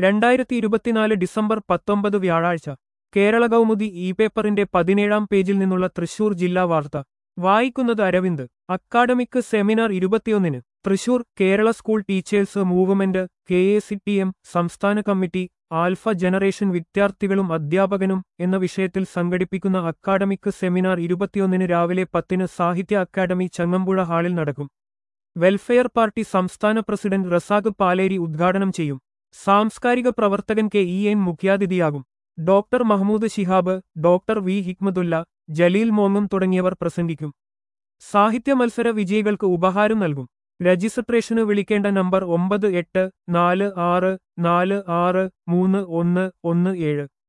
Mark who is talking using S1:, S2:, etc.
S1: രണ്ടായിരത്തി ഇരുപത്തിനാല് ഡിസംബർ പത്തൊമ്പത് വ്യാഴാഴ്ച കേരള കൗമുദി ഇ പേപ്പറിന്റെ പതിനേഴാം പേജിൽ നിന്നുള്ള തൃശൂർ ജില്ലാ വാർത്ത വായിക്കുന്നത് അരവിന്ദ് അക്കാഡമിക് സെമിനാർ ഇരുപത്തിയൊന്നിന് Thrissur Kerala school teachers movement K A T M എം സംസ്ഥാന കമ്മിറ്റി ആൽഫ ജനറേഷൻ വിദ്യാർത്ഥികളും അധ്യാപകനും എന്ന വിഷയത്തിൽ സംഘടിപ്പിക്കുന്ന അക്കാഡമിക് സെമിനാർ ഇരുപത്തിയൊന്നിന് രാവിലെ പത്തിന് സാഹിത്യ അക്കാദമി ചങ്ങമ്പുഴ ഹാളിൽ നടക്കും വെൽഫെയർ പാർട്ടി സംസ്ഥാന പ്രസിഡന്റ് റസാഖ് പാലേരി ഉദ്ഘാടനം ചെയ്യും സാംസ്കാരിക പ്രവർത്തകൻ കെ ഇ എൻ മുഖ്യാതിഥിയാകും doctor Mahmood Shihab doctor V Hikmathulla Jaleel മോങ്ങും തുടങ്ങിയവർ പ്രസംഗിക്കും സാഹിത്യ മത്സര വിജയികൾക്ക് ഉപഹാരം നൽകും രജിസ്ട്രേഷന് വിളിക്കേണ്ട നമ്പർ ഒമ്പത് എട്ട് നാല് ആറ് നാല് ആറ് മൂന്ന് ഒന്ന് ഒന്ന് ഏഴ്